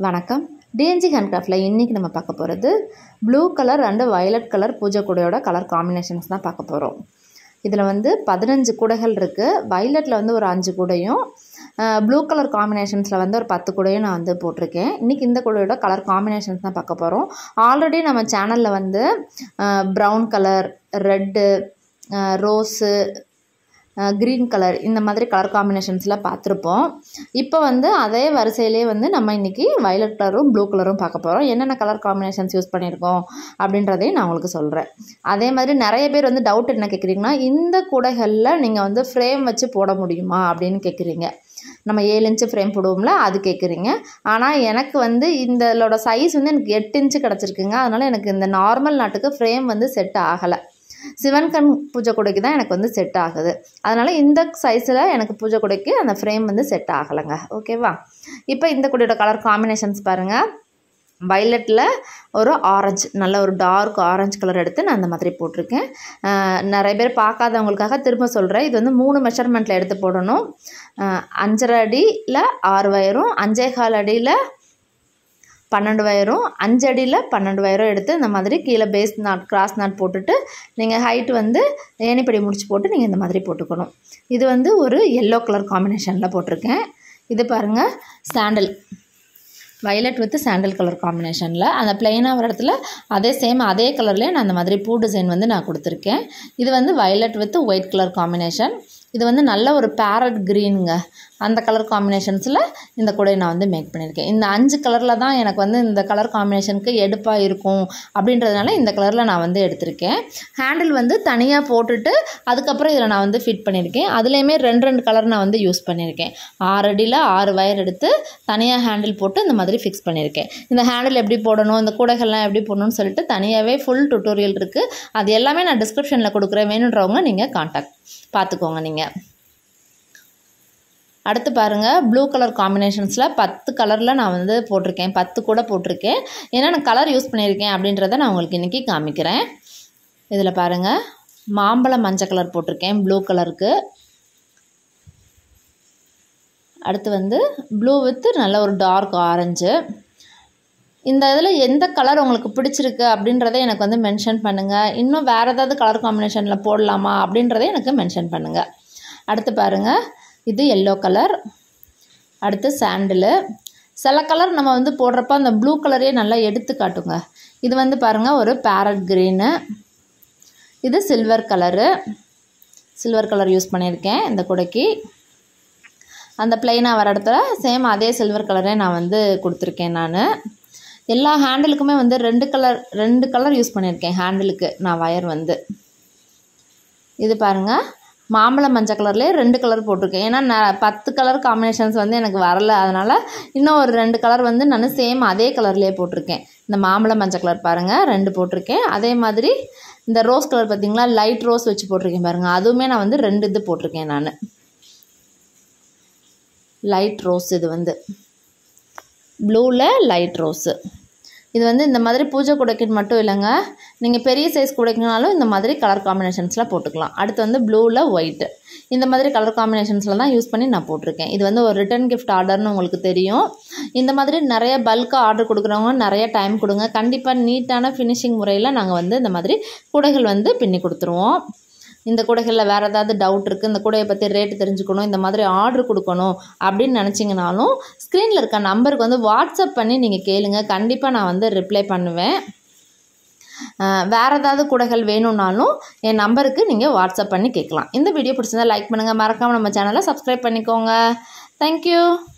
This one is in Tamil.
வணக்கம் டிஎன்ஜி ஹேண்ட்கிராஃப்டில் இன்றைக்கி நம்ம பார்க்க போகிறது blue colour and violet colour பூஜை கூடையோட கலர் காம்பினேஷன்ஸ் தான் பார்க்க போகிறோம் இதில் வந்து பதினஞ்சு கூடைகள் இருக்குது வயலட்டில் வந்து ஒரு அஞ்சு கூடையும் ப்ளூ கலர் காம்பினேஷன்ஸில் வந்து ஒரு பத்து கூடையும் நான் வந்து போட்டிருக்கேன் இன்றைக்கி இந்த கூடையோட கலர் காம்பினேஷன்ஸ் தான் பார்க்க போகிறோம் ஆல்ரெடி நம்ம சேனலில் வந்து brown colour red rose green colour இந்த மாதிரி கலர் காம்பினேஷன்ஸில் பார்த்துருப்போம் இப்போ வந்து அதே வரிசையிலே வந்து நம்ம இன்றைக்கி வயலட் கலரும் ப்ளூ கலரும் பார்க்க போகிறோம் என்னென்ன கலர் காம்பினேஷன்ஸ் யூஸ் பண்ணியிருக்கோம் அப்படின்றதையும் நான் உங்களுக்கு சொல்கிறேன் அதே மாதிரி நிறைய பேர் வந்து டவுட் என்ன கேட்குறீங்கன்னா இந்த கூடைகளில் நீங்கள் வந்து ஃப்ரேம் வச்சு போட முடியுமா அப்படின்னு கேட்குறீங்க நம்ம ஏழு இன்ச்சு ஃப்ரேம் போடுவோம்ல அது கேட்குறீங்க ஆனால் எனக்கு வந்து இந்தலோட சைஸ் வந்து எனக்கு எட்டு இன்ச்சு கிடச்சிருக்குங்க அதனால் எனக்கு இந்த நார்மல் நாட்டுக்கு ஃப்ரேம் வந்து செட் ஆகலை சிவன் கண் பூஜை கொடைக்கு தான் எனக்கு வந்து செட் ஆகுது அதனால் இந்த சைஸில் எனக்கு பூஜை கொடைக்கு அந்த ஃப்ரேம் வந்து செட் ஆகலைங்க ஓகேவா இப்போ இந்த கொடியோட கலர் காம்பினேஷன்ஸ் பாருங்கள் வைலட்டில் ஒரு ஆரஞ்சு நல்ல ஒரு டார்க் ஆரஞ்சு கலர் எடுத்து நான் அந்த மாதிரி போட்டிருக்கேன் நிறைய பேர் பார்க்காதவங்களுக்காக திரும்ப சொல்கிறேன் இது வந்து மூணு மெஷர்மெண்ட்டில் எடுத்து போடணும் அஞ்சரை அடியில் ஆறு வயரும் அஞ்சே கால் அடியில் பன்னெண்டு வயரும் அஞ்சு அடியில் பன்னெண்டு வயரும் எடுத்து இந்த மாதிரி கீழே பேஸ் நாட் கிராஸ் நாட் போட்டுட்டு நீங்கள் ஹைட் வந்து ஏணிப்படி முடிச்சு போட்டு நீங்கள் இந்த மாதிரி போட்டுக்கணும் இது வந்து ஒரு எல்லோ கலர் காம்பினேஷனில் போட்டிருக்கேன் இது பாருங்கள் sandal violet with sandal colour காம்பினேஷனில் அந்த பிளெயினாக வர இடத்துல அதே சேம் அதே கலர்லேயே நான் அந்த மாதிரி பூ டிசைன் வந்து நான் கொடுத்துருக்கேன் இது வந்து violet with white colour combination இது வந்து நல்ல ஒரு பேரட் க்ரீனுங்க அந்த கலர் காம்பினேஷன்ஸில் இந்த கூடையை நான் வந்து மேக் பண்ணியிருக்கேன் இந்த அஞ்சு கலரில் தான் எனக்கு வந்து இந்த கலர் காம்பினேஷனுக்கு எடுப்பாக இருக்கும் அப்படின்றதுனால இந்த கலரில் நான் வந்து எடுத்திருக்கேன் ஹேண்டில் வந்து தனியாக போட்டுட்டு அதுக்கப்புறம் இதில் நான் வந்து ஃபிட் பண்ணியிருக்கேன் அதுலேயுமே ரெண்டு ரெண்டு கலர் நான் வந்து யூஸ் பண்ணியிருக்கேன் ஆறு அடியில் ஆறு வயர் எடுத்து தனியாக ஹேண்டில் போட்டு இந்த மாதிரி ஃபிக்ஸ் பண்ணியிருக்கேன் இந்த ஹேண்டில் எப்படி போடணும் இந்த கூடைகள்லாம் எப்படி போடணும்னு சொல்லிட்டு தனியாகவே ஃபுல் டுட்டோரியல் இருக்குது அது எல்லாமே நான் டிஸ்கிரிப்ஷனில் கொடுக்குறேன் வேணுன்றவங்க நீங்கள் காண்டாக்ட் பார்த்துக்கோங்க நீங்கள் அடுத்து பாருங்கள் ப்ளூ கலர் காம்பினேஷன்ஸில் பத்து கலரில் நான் வந்து போட்டிருக்கேன் பத்து கூட போட்டிருக்கேன் என்னென்ன கலர் யூஸ் பண்ணியிருக்கேன் அப்படின்றத நான் உங்களுக்கு இன்றைக்கி காமிக்கிறேன் இதில் பாருங்கள் மாம்பழ மஞ்சள் கலர் போட்டிருக்கேன் ப்ளூ கலருக்கு அடுத்து வந்து ப்ளூ வித்து நல்ல ஒரு டார்க் ஆரஞ்சு இந்த இதில் எந்த கலர் உங்களுக்கு பிடிச்சிருக்கு அப்படின்றத எனக்கு வந்து மென்ஷன் பண்ணுங்கள் இன்னும் வேறு ஏதாவது கலர் காம்பினேஷனில் போடலாமா அப்படின்றத எனக்கு மென்ஷன் பண்ணுங்கள் அடுத்து பாருங்கள் இது எல்லோ கலர் அடுத்து சாண்டிலு சில கலர் நம்ம வந்து போடுறப்ப அந்த ப்ளூ கலரே நல்லா எடுத்து காட்டுங்க இது வந்து பாருங்கள் ஒரு பேரட் க்ரீனு இது silver colour silver colour use பண்ணியிருக்கேன் இந்த குடைக்கு அந்த பிளெயினாக வர இடத்துல சேம் அதே சில்வர் கலரே நான் வந்து கொடுத்துருக்கேன் நான் எல்லா ஹேண்டிலுக்குமே வந்து ரெண்டு கலர் ரெண்டு கலர் யூஸ் பண்ணியிருக்கேன் ஹேண்டிலுக்கு நான் வயர் வந்து இது பாருங்கள் மாம்பழ மஞ்சள் கலர்லேயே ரெண்டு கலர் போட்டிருக்கேன் ஏன்னா நான் பத்து கலர் காம்பினேஷன்ஸ் வந்து எனக்கு வரல அதனால் இன்னும் ஒரு ரெண்டு கலர் வந்து நான் சேம் அதே கலர்லேயே போட்டிருக்கேன் இந்த மாம்பழ மஞ்சள் கலர் பாருங்கள் ரெண்டு போட்டிருக்கேன் அதே மாதிரி இந்த ரோஸ் கலர் பார்த்திங்களா லைட் ரோஸ் வச்சு போட்டிருக்கேன் பாருங்கள் அதுவுமே நான் வந்து ரெண்டு இது போட்டிருக்கேன் நான் லைட் ரோஸ் இது வந்து ப்ளூவில் லைட் ரோஸு இது வந்து இந்த மாதிரி பூஜை குடைக்குன்னு மட்டும் இல்லைங்க நீங்கள் பெரிய சைஸ் குடைக்குனாலும் இந்த மாதிரி கலர் காம்பினேஷன்ஸில் போட்டுக்கலாம் அடுத்து வந்து ப்ளூவில் ஒயிட்டு இந்த மாதிரி கலர் காம்பினேஷன்ஸில் தான் யூஸ் பண்ணி நான் போட்டிருக்கேன் இது வந்து ஒரு ரிட்டன் கிஃப்ட் ஆர்டர்னு உங்களுக்கு தெரியும் இந்த மாதிரி நிறைய பல்காக ஆர்டர் கொடுக்குறவங்க நிறைய டைம் கொடுங்க கண்டிப்பாக நீட்டான ஃபினிஷிங் முறையில் நாங்கள் வந்து இந்த மாதிரி கூடைகள் வந்து பின்னி கொடுத்துருவோம் இந்த கூடைகளில் வேறு ஏதாவது டவுட் இருக்குது இந்த கூடையை பற்றி ரேட்டு தெரிஞ்சுக்கணும் இந்த மாதிரி ஆர்டர் கொடுக்கணும் அப்படின்னு நினச்சிங்கனாலும் ஸ்க்ரீனில் இருக்க நம்பருக்கு வந்து வாட்ஸ்அப் பண்ணி நீங்கள் கேளுங்க கண்டிப்பாக நான் வந்து ரிப்ளை பண்ணுவேன் வேறு ஏதாவது கூடைகள் வேணும்னாலும் என் நம்பருக்கு நீங்கள் வாட்ஸ்அப் பண்ணி கேட்கலாம் இந்த வீடியோ பிடிச்சிருந்தா லைக் பண்ணுங்கள் மறக்காமல் நம்ம சேனலை சப்ஸ்கிரைப் பண்ணிக்கோங்க தேங்க்யூ